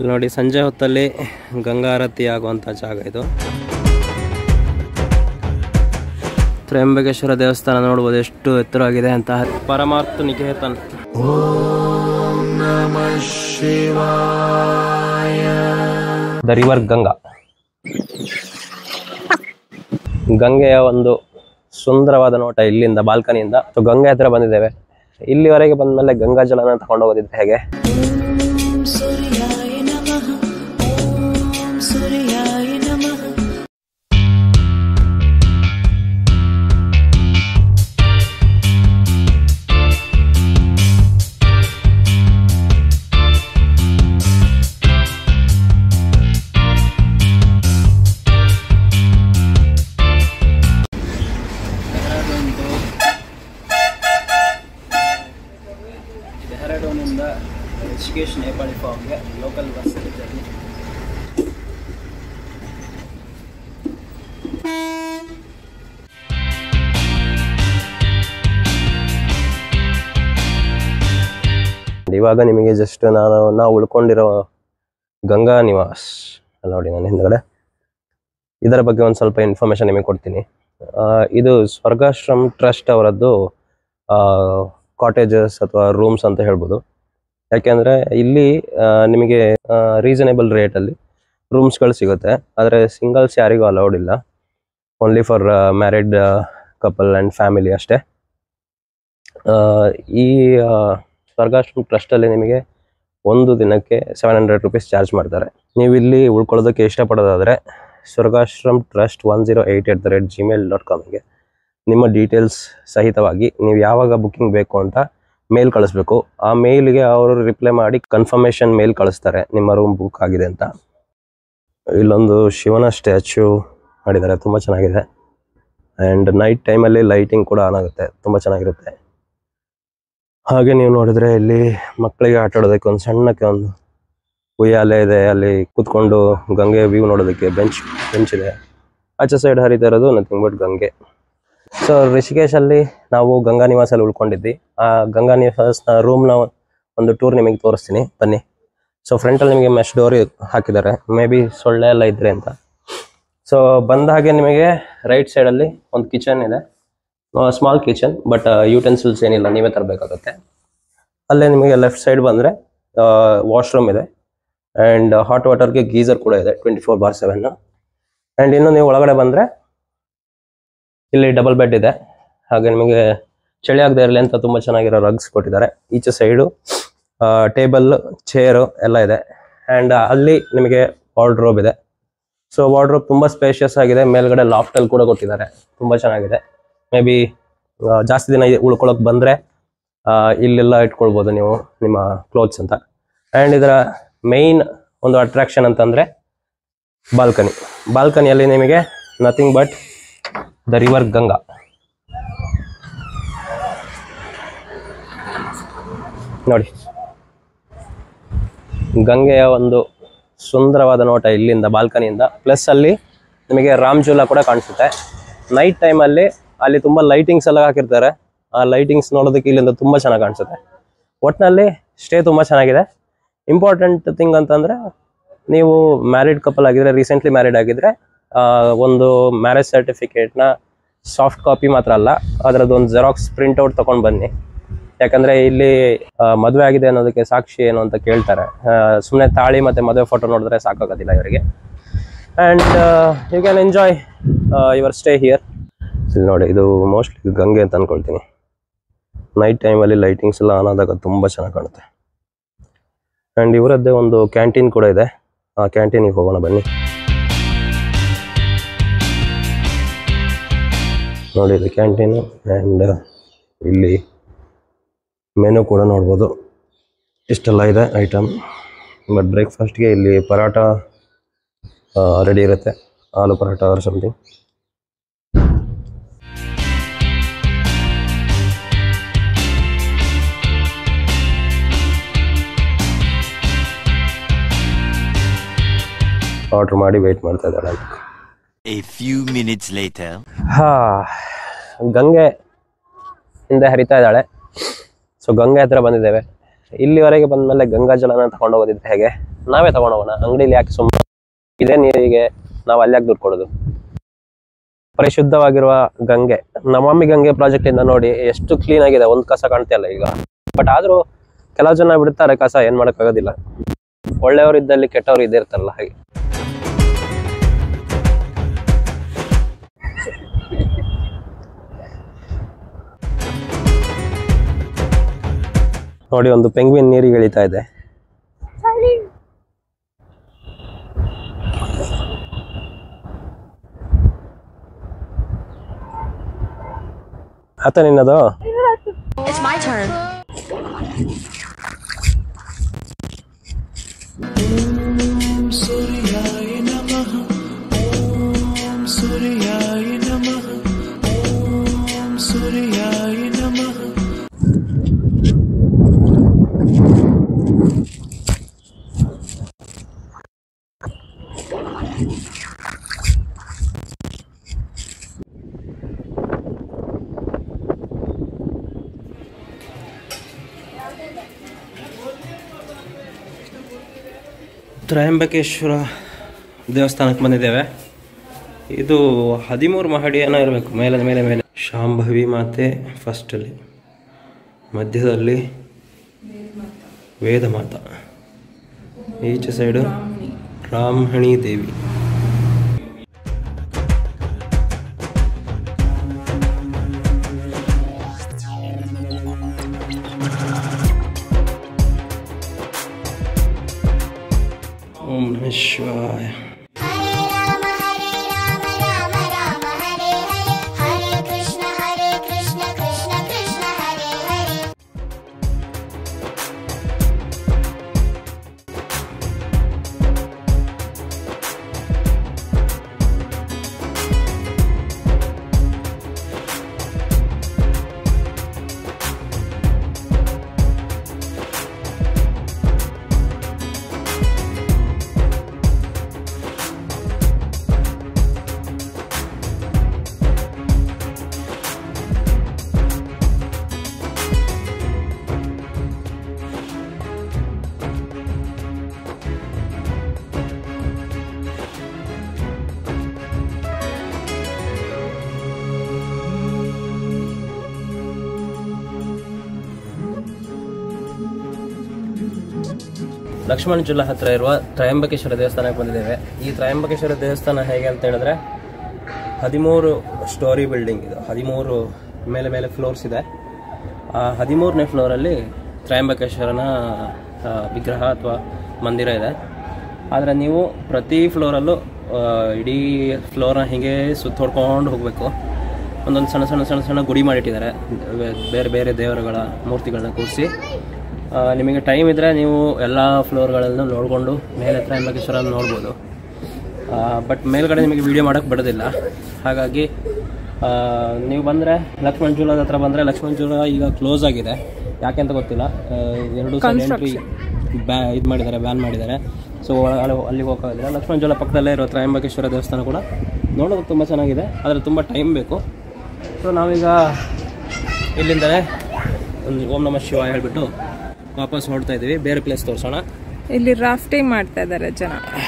ಇಲ್ಲಿ ನೋಡಿ ಸಂಜೆ ಹೊತ್ತಲ್ಲಿ ಗಂಗಾ ಆರತಿ ಆಗುವಂಥ ಜಾಗ ಇದು ತ್ರ್ಯಂಬಕೇಶ್ವರ ದೇವಸ್ಥಾನ ನೋಡ್ಬೋದು ಎಷ್ಟು ಎತ್ತರವಾಗಿದೆ ಅಂತ ಪರಮಾರ್ಥ ನಿಕೇತನ್ ದ ರಿವರ್ ಗಂಗಾ ಗಂಗೆಯ ಒಂದು ಸುಂದರವಾದ ನೋಟ ಇಲ್ಲಿಂದ ಬಾಲ್ಕನಿಯಿಂದ ಸೊ ಗಂಗೆ ಹತ್ರ ಬಂದಿದ್ದೇವೆ ಇಲ್ಲಿವರೆಗೆ ಬಂದ್ಮೇಲೆ ಗಂಗಾ ಜಲನ ತಗೊಂಡು ಹೋಗೋದಿದ್ರೆ ಹೇಗೆ सूर्याय नमः ॐ सूर्याय नमः ಡೆಹ್ರಾಡೂನಿಂದ ಋಷಿಕೇಶ್ ನೇಪಾಳಿ ಫಾರ್ಮ್ಗೆ ಲೋಕಲ್ ಬಸ್ ಜರ್ನಿ ಇವಾಗ ನಿಮಗೆ ಜಸ್ಟ್ ನಾನು ನಾವು ಉಳ್ಕೊಂಡಿರೋ ಗಂಗಾ ನಿವಾಸ್ ಅಲ್ಲಿ ನೋಡಿ ನಾನು ಹಿಂದ್ಗಡೆ ಇದರ ಬಗ್ಗೆ ಒಂದು ಸ್ವಲ್ಪ ಇನ್ಫಾರ್ಮೇಶನ್ ನಿಮಗೆ ಕೊಡ್ತೀನಿ ಆ, ಇದು ಸ್ವರ್ಗಾಶ್ರಮ್ ಟ್ರಸ್ಟ್ ಅವರದ್ದು ಕಾಟೇಜಸ್ ಅಥವಾ ರೂಮ್ಸ್ ಅಂತ ಹೇಳ್ಬೋದು ಯಾಕೆಂದರೆ ಇಲ್ಲಿ ಆ, ನಿಮಗೆ ರೀಸನೇಬಲ್ ರೇಟಲ್ಲಿ ರೂಮ್ಸ್ಗಳು ಸಿಗುತ್ತೆ ಆದರೆ ಸಿಂಗಲ್ಸ್ ಯಾರಿಗೂ ಅಲೌಡ್ ಇಲ್ಲ only for married couple and family ಅಷ್ಟೇ ಆ, ಈ ಆ, ಸ್ವರ್ಗಾಶ್ರಮ್ ಟ್ರಸ್ಟಲ್ಲಿ ನಿಮಗೆ ಒಂದು ದಿನಕ್ಕೆ ಸೆವೆನ್ ಹಂಡ್ರೆಡ್ ರುಪೀಸ್ ಚಾರ್ಜ್ ಮಾಡ್ತಾರೆ ನೀವು ಇಲ್ಲಿ ಉಳ್ಕೊಳ್ಳೋದಕ್ಕೆ ಇಷ್ಟಪಡೋದಾದರೆ Swargashram trust one zero eight at the rate Gmail dot ಕಾಮ್ಗೆ ನಿಮ್ಮ ಡೀಟೇಲ್ಸ್ ಸಹಿತವಾಗಿ ನೀವು ಯಾವಾಗ ಬುಕ್ಕಿಂಗ್ ಬೇಕು ಅಂತ ಮೇಲ್ ಕಳಿಸ್ಬೇಕು ಆ ಮೇಲ್ಗೆ ಅವರು ರಿಪ್ಲೈ ಮಾಡಿ ಕನ್ಫರ್ಮೇಷನ್ ಮೇಲ್ ಕಳಿಸ್ತಾರೆ ನಿಮ್ಮ ರೂಮ್ ಬುಕ್ ಆಗಿದೆ ಅಂತ ಇಲ್ಲೊಂದು ಶಿವನ ಸ್ಟ್ಯಾಚ್ಯೂ ಮಾಡಿದ್ದಾರೆ ತುಂಬ ಚೆನ್ನಾಗಿದೆ ಆ್ಯಂಡ್ ನೈಟ್ ಟೈಮಲ್ಲಿ ಲೈಟಿಂಗ್ ಕೂಡ ಆನ್ ಆಗುತ್ತೆ ತುಂಬ ಚೆನ್ನಾಗಿರುತ್ತೆ ಹಾಗೆ ನೀವು ನೋಡಿದ್ರೆ ಇಲ್ಲಿ ಮಕ್ಕಳಿಗೆ ಆಟ ಆಡೋದಕ್ಕೆ ಒಂದು ಸಣ್ಣಕ್ಕೆ ಒಂದು ಉಯ್ಯಾಲೆ ಇದೆ ಅಲ್ಲಿ ಕೂತ್ಕೊಂಡು ಗಂಗೆ ವ್ಯೂ ನೋಡೋದಕ್ಕೆ ಬೆಂಚ್ ಬೆಂಚ್ ಇದೆ ಆಚೆ ಸೈಡ್ ಹರಿತಾ ಇರೋದು ನಥಿಂಗ್ ಬಟ್ ಗಂಗೆ ಸೊ ರಿಷಿಕೇಶಲ್ಲಿ ನಾವು ಗಂಗಾ ನಿವಾಸಲ್ಲಿ ಉಳ್ಕೊಂಡಿದ್ವಿ ಆ ಗಂಗಾ ನಿವಾಸ್ನ ರೂಮ್ನ ಒಂದು ಟೂರ್ ನಿಮಗೆ ತೋರಿಸ್ತೀನಿ ಬನ್ನಿ ಸೊ ಫ್ರಂಟಲ್ಲಿ ನಿಮಗೆ ಮೆಶ್ ಡೋರ್ ಹಾಕಿದ್ದಾರೆ ಮೇ ಬಿ ಸೊಳ್ಳೆ ಎಲ್ಲ ಇದ್ರೆ ಅಂತ ಸೊ ಬಂದ ಹಾಗೆ ನಿಮಗೆ ರೈಟ್ ಸೈಡಲ್ಲಿ ಒಂದು ಕಿಚನ್ ಇದೆ ಸ್ಮಾಲ್ ಕಿಚನ್ ಬಟ್ ಯೂಟೆನ್ಸಿಲ್ಸ್ ಏನಿಲ್ಲ ನೀವೇ ತರಬೇಕಾಗುತ್ತೆ ಅಲ್ಲೇ ನಿಮಗೆ ಲೆಫ್ಟ್ ಸೈಡ್ ಬಂದರೆ ವಾಶ್ರೂಮ್ ಇದೆ ಆ್ಯಂಡ್ ಹಾಟ್ ವಾಟರ್ಗೆ ಗೀಸರ್ ಕೂಡ ಇದೆ twenty four bar seven and ಇನ್ನು ನೀವು ಒಳಗಡೆ ಬಂದರೆ ಇಲ್ಲಿ ಡಬಲ್ ಬೆಡ್ ಇದೆ ಹಾಗೆ ನಿಮಗೆ ಚಳಿ ಆಗದೆ ಇರಲಿ ಅಂತ ತುಂಬ ಚೆನ್ನಾಗಿರೋ ರಗ್ಸ್ ಕೊಟ್ಟಿದ್ದಾರೆ ಈಚೆ ಸೈಡು ಟೇಬಲ್ ಚೇರು ಎಲ್ಲ ಇದೆ ಆ್ಯಂಡ್ ಅಲ್ಲಿ ನಿಮಗೆ ವಾರ್ಡ್ರೋಬ್ ಇದೆ ಸೊ ವಾರ್ಡ್ರೋಬ್ ತುಂಬ ಸ್ಪೇಷಿಯಸ್ ಆಗಿದೆ ಮೇಲ್ಗಡೆ ಲಾಫ್ಟಲ್ಲಿ ಕೂಡ ಕೊಟ್ಟಿದ್ದಾರೆ ತುಂಬ ಚೆನ್ನಾಗಿದೆ ಮೇ ಬಿ ಜಾಸ್ತಿ ದಿನ ಉಳ್ಕೊಳಕ್ಕೆ ಬಂದರೆ ಇಲ್ಲೆಲ್ಲ ಇಟ್ಕೊಳ್ಬೋದು ನೀವು ನಿಮ್ಮ ಕ್ಲೋತ್ಸ್ ಅಂತ ಆ್ಯಂಡ್ ಇದರ ಮೇಯ್ನ್ ಒಂದು ಅಟ್ರಾಕ್ಷನ್ ಅಂತಂದರೆ ಬಾಲ್ಕನಿ ಬಾಲ್ಕನಿಯಲ್ಲಿ ನಿಮಗೆ nothing but the river Ganga ನೋಡಿ ಗಂಗೆಯ ಒಂದು ಸುಂದರವಾದ ನೋಟ ಇಲ್ಲಿಂದ ಬಾಲ್ಕನಿಯಿಂದ ಪ್ಲಸ್ ಅಲ್ಲಿ ನಿಮಗೆ ರಾಮ್ಜೂಲ ಕೂಡ ಕಾಣಿಸುತ್ತೆ ನೈಟ್ ಟೈಮಲ್ಲಿ ಅಲ್ಲಿ ತುಂಬ ಲೈಟಿಂಗ್ಸ್ ಎಲ್ಲ ಹಾಕಿರ್ತಾರೆ ಆ ಲೈಟಿಂಗ್ಸ್ ನೋಡೋದಕ್ಕೆ ಇಲ್ಲಿಂದ ತುಂಬ ಚೆನ್ನಾಗಿ ಕಾಣಿಸುತ್ತೆ ಒಟ್ಟಿನಲ್ಲಿ ಸ್ಟೇ ತುಂಬ ಚೆನ್ನಾಗಿದೆ ಇಂಪಾರ್ಟೆಂಟ್ ಥಿಂಗ್ ಅಂತಂದರೆ ನೀವು ಮ್ಯಾರಿಡ್ ಕಪಲ್ ಆಗಿದ್ರೆ ರೀಸೆಂಟ್ಲಿ ಮ್ಯಾರಿಡ್ ಆಗಿದ್ರೆ ಆ, ಒಂದು ಮ್ಯಾರೇಜ್ ಸರ್ಟಿಫಿಕೇಟ್ನ ಸಾಫ್ಟ್ ಕಾಪಿ ಮಾತ್ರ ಅಲ್ಲ ಅದರದ್ದು ಒಂದು ಜೆರಾಕ್ಸ್ ಪ್ರಿಂಟ್ಔಟ್ ತೊಗೊಂಡು ಬನ್ನಿ ಯಾಕಂದ್ರೆ ಇಲ್ಲಿ ಆ, ಮದುವೆ ಆಗಿದೆ ಅನ್ನೋದಕ್ಕೆ ಸಾಕ್ಷಿ ಏನು ಅಂತ ಕೇಳ್ತಾರೆ ಸುಮ್ಮನೆ ತಾಳಿ ಮತ್ತೆ ಮದುವೆ ಫೋಟೋ ನೋಡಿದ್ರೆ ಸಾಕಾಗೋದಿಲ್ಲ ಇವರಿಗೆ and you can enjoy your stay here ಇಲ್ಲಿ ನೋಡಿ ಇದು ಮೋಸ್ಟ್ಲಿ ಗಂಗೆ ಅಂತ ಅನ್ಕೊಳ್ತೀನಿ ನೈಟ್ ಟೈಮಲ್ಲಿ ಲೈಟಿಂಗ್ಸ್ ಎಲ್ಲ ಆನ್ ಆದಾಗ ತುಂಬ ಚೆನ್ನಾಗಿ ಕಾಣುತ್ತೆ ಆ್ಯಂಡ್ ಇವರದ್ದೇ ಒಂದು ಕ್ಯಾಂಟೀನ್ ಕೂಡ ಇದೆ ಆ ಕ್ಯಾಂಟೀನಿಗೆ ಹೋಗೋಣ ಬನ್ನಿ ನೋಡಿ ಇದು ಕ್ಯಾಂಟೀನು ಆ್ಯಂಡ್ ಇಲ್ಲಿ ಮೆನು ಕೂಡ ನೋಡ್ಬೋದು ಇಷ್ಟೆಲ್ಲ ಇದೆ ಐಟಮ್ ಬಟ್ ಬ್ರೇಕ್ಫಾಸ್ಟ್ಗೆ ಇಲ್ಲಿ ಪರಾಟ ರೆಡಿ ಇರುತ್ತೆ aloo paratha or something order ಮಾಡಿ ವೆಯ್ಟ್ ಮಾಡ್ತಾ ಇದ್ದಾಳೆ ಅಂತ A few minutes later. ಹಾ ಗಂಗೆ ಹಿಂದೆ ಹರಿತಾ ಇದ್ದಾಳೆ ಸೊ ಗಂಗೆ ಹತ್ರ ಬಂದಿದ್ದೇವೆ ಇಲ್ಲಿವರೆಗೆ ಬಂದ್ಮೇಲೆ ಗಂಗಾ ಜಲನ ತಗೊಂಡು ಹೋಗೋದಿದ್ರೆ ಹೇಗೆ ನಾವೇ ತಗೊಂಡು ಹೋಗೋಣ ಅಂಗಡಿಲಿ ಯಾಕೆ ಸುಮ್ಮನೆ ಇದೇ ನೀರಿಗೆ ನಾವು ಅಲ್ಲಿ ಯಾಕೆ ದುಡ್ಡು ಕೊಡೋದು ಪರಿಶುದ್ಧವಾಗಿರುವ ಗಂಗೆ ನಮಾಮಿ ಗಂಗೆ ಪ್ರಾಜೆಕ್ಟ್ ಇಂದ ನೋಡಿ ಎಷ್ಟು ಕ್ಲೀನ್ ಆಗಿದೆ ಒಂದ್ ಕಸ ಕಾಣ್ತಿಲ್ಲ ಈಗ ಬಟ್ ಆದ್ರೂ ಕೆಲವು ಜನ ಬಿಡ್ತಾರೆ ಕಸ ಏನ್ ಮಾಡಕ್ಕಾಗೋದಿಲ್ಲ ಒಳ್ಳೆಯವರು ಇದ್ದಲ್ಲಿ ಕೆಟ್ಟವ್ರು ಇದ್ದೇ ಇರ್ತಾರಲ್ಲ ಹಾಗೆ ನೋಡಿ ಒಂದು ಪೆಂಗ್ವಿನ್ ನೀರಿಗೆ ಇಳಿತಾ ಇದೆ ಆತ ನಿನ್ನದು It's my turn. सूर्याय नमः ॐ सूर्याय नमः ॐ सूर्याय नमः ತ್ರಯಂಬಕೇಶ್ವರ ದೇವಸ್ಥಾನಕ್ಕೆ ಬಂದಿದ್ದೇವೆ ಇದು ಹದಿಮೂರು ಮಹಡಿ ಏನೋ ಇರಬೇಕು ಮೇಲೆ ಮೇಲೆ ಮೇಲೆ ಶಾಂಭವಿ ಮಾತೆ ಫಸ್ಟಲ್ಲಿ ಮಧ್ಯದಲ್ಲಿ ವೇದ ಮಾತ ಈಚೆ ಸೈಡು ಬ್ರಾಹ್ಮಣಿ ದೇವಿ ಓಂ ನಮಃ ಶಿವಾಯ Hare Rama, Hare Rama, Rama Rama, Hare Hare. Hare Krishna, Hare Krishna, Krishna Krishna, Hare Hare. Lakshmana ಜಿಲ್ಲಾ ಹತ್ರ ಇರುವ ತ್ರಯಂಬಕೇಶ್ವರ ದೇವಸ್ಥಾನಕ್ಕೆ ಬಂದಿದ್ದೇವೆ ಈ ತ್ರಯಂಬಕೇಶ್ವರ ದೇವಸ್ಥಾನ ಹೇಗೆ ಅಂತ ಹೇಳಿದ್ರೆ ಹದಿಮೂರು ಸ್ಟೋರಿ ಬಿಲ್ಡಿಂಗ್ ಇದು ಹದಿಮೂರು ಮೇಲೆ ಮೇಲೆ ಫ್ಲೋರ್ಸ್ ಇದೆ ಆ ಹದಿಮೂರನೇ ಫ್ಲೋರಲ್ಲಿ ತ್ರಯಂಬಕೇಶ್ವರನ ಆ, ವಿಗ್ರಹ ಅಥವಾ ಮಂದಿರ ಇದೆ ಆದರೆ ನೀವು ಪ್ರತಿ ಫ್ಲೋರಲ್ಲೂ ಆ, ಇಡೀ ಫ್ಲೋರ್ನ ಹೀಗೆ ಸುತ್ತ ಹೊಡ್ಕೊಂಡು ಹೋಗಬೇಕು ಒಂದೊಂದು ಸಣ್ಣ ಸಣ್ಣ ಸಣ್ಣ ಸಣ್ಣ ಗುಡಿ ಮಾಡಿಟ್ಟಿದ್ದಾರೆ ಬೇರೆ ಬೇರೆ ದೇವರುಗಳ ಮೂರ್ತಿಗಳನ್ನ ಕೂರಿಸಿ ನಿಮಗೆ ಟೈಮ್ ಇದ್ದರೆ ನೀವು ಎಲ್ಲ ಫ್ಲೋರ್ಗಳನ್ನು ನೋಡಿಕೊಂಡು ಮೇಲೆ ತ್ರಯಂಬಕೇಶ್ವರ ನೋಡ್ಬೋದು ಬಟ್ ಮೇಲ್ಗಡೆ ನಿಮಗೆ ವಿಡಿಯೋ ಮಾಡೋಕ್ಕೆ ಬಿಡೋದಿಲ್ಲ ಹಾಗಾಗಿ ಆ, ನೀವು ಬಂದರೆ ಲಕ್ಷ್ಮಣ ಜೂಲದ ಹತ್ರ ಬಂದರೆ ಲಕ್ಷ್ಮಣ ಜೂಲ ಈಗ ಕ್ಲೋಸ್ ಆಗಿದೆ ಯಾಕೆ ಅಂತ ಗೊತ್ತಿಲ್ಲ ಆ, ಎರಡು ಸೈಡ್ ಎಂಟ್ರಿ ಬ್ಯಾ ಇದು ಮಾಡಿದ್ದಾರೆ ಬ್ಯಾನ್ ಮಾಡಿದ್ದಾರೆ ಸೊ ಅಲ್ಲಿ ಅಲ್ಲಿಗೆ ಹೋಗೋದಿಲ್ಲ ಲಕ್ಷ್ಮಣ ಜೋಲ ಪಕ್ಕದಲ್ಲೇ ಇರೋ ತ್ರಯಂಬಕೇಶ್ವರ ದೇವಸ್ಥಾನ ಕೂಡ ನೋಡೋದಕ್ಕೆ ತುಂಬ ಚೆನ್ನಾಗಿದೆ ಆದರೆ ತುಂಬ ಟೈಮ್ ಬೇಕು ಸೊ ನಾವೀಗ ಇಲ್ಲಿಂದಲೇ ಒಂದು ಓಂ ನಮಃ ಶಿವ ಹೇಳ್ಬಿಟ್ಟು ವಾಪಸ್ ಹೊರಡ್ತಾ ಇದ್ದೀವಿ ಬೇರೆ ಪ್ಲೇಸ್ ತೋರಿಸೋಣ ಇಲ್ಲಿ ರಾಫ್ಟಿಂಗ್ ಮಾಡ್ತಾ ಇದ್ದಾರೆ ಜನ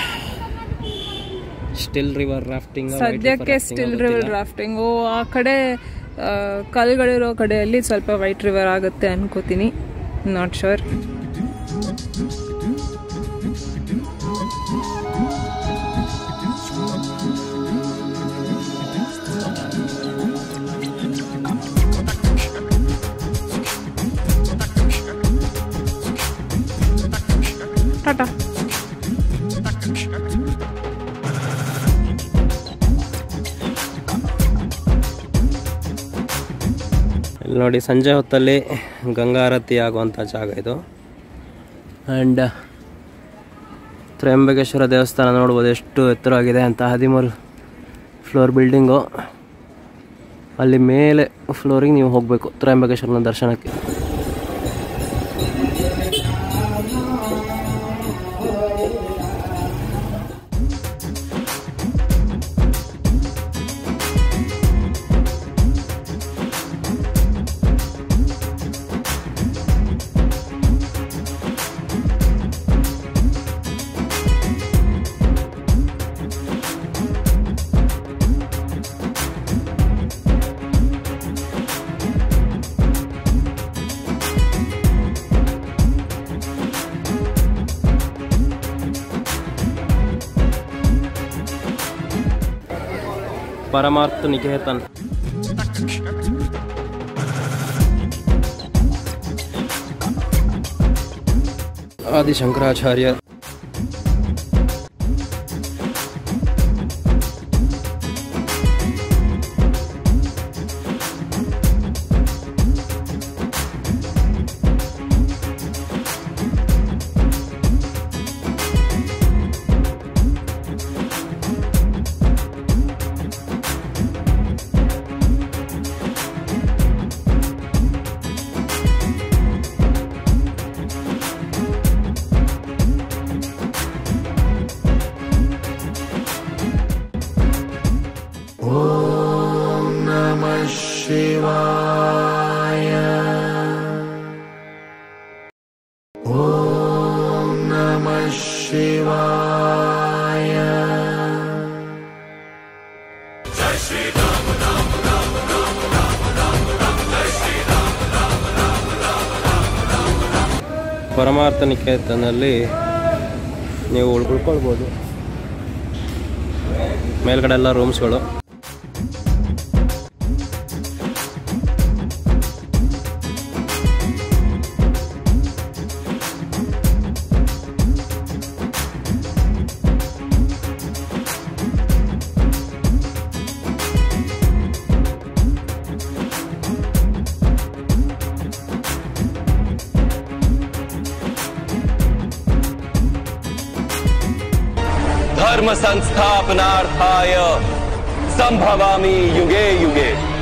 ಸ್ಟಿಲ್ ರಿವರ್ ರಾಫ್ಟಿಂಗ್ ಸದ್ಯಕ್ಕೆ ಸ್ಟಿಲ್ ರಿವರ್ ರಾಫ್ಟಿಂಗು ಆ ಕಡೆ ಆ, ಕಲ್ಗಳಿರೋ ಕಡೆಯಲ್ಲಿ ಸ್ವಲ್ಪ ವೈಟ್ ರಿವರ್ ಆಗುತ್ತೆ ಅನ್ಕೋತೀನಿ ನಾಟ್ ಶೋರ್ ಟಾಟಾ ಇಲ್ಲಿ ನೋಡಿ ಸಂಜೆ ಹೊತ್ತಲ್ಲಿ ಗಂಗಾ ಆರತಿ ಆಗುವಂಥ ಜಾಗ ಇದು ಆ್ಯಂಡ್ ತ್ರಯಂಬಕೇಶ್ವರ ದೇವಸ್ಥಾನ ನೋಡ್ಬೋದು ಎಷ್ಟು ಎತ್ತರವಾಗಿದೆ ಅಂತ ಹದಿಮೂರು ಫ್ಲೋರ್ ಬಿಲ್ಡಿಂಗು ಅಲ್ಲಿ ಮೇಲೆ ಫ್ಲೋರಿಗೆ ನೀವು ಹೋಗಬೇಕು ತ್ರಯಂಬಕೇಶ್ವರನ ದರ್ಶನಕ್ಕೆ ಪರಮಾರ್ಥ ನಿಕೇತನ್ ಆದಿಶಂಕರಾಚಾರ್ಯ ಪರಮಾರ್ಥ ನಿಕೇತನಲ್ಲಿ ನೀವು ಉಳ್- ಉಳ್ಕೊಳ್ಬೋದು ಮೇಲ್ಗಡೆ ಎಲ್ಲ ರೂಮ್ಸ್ಗಳು धर्म संस्थापनार्थाय संभवामि युगे युगे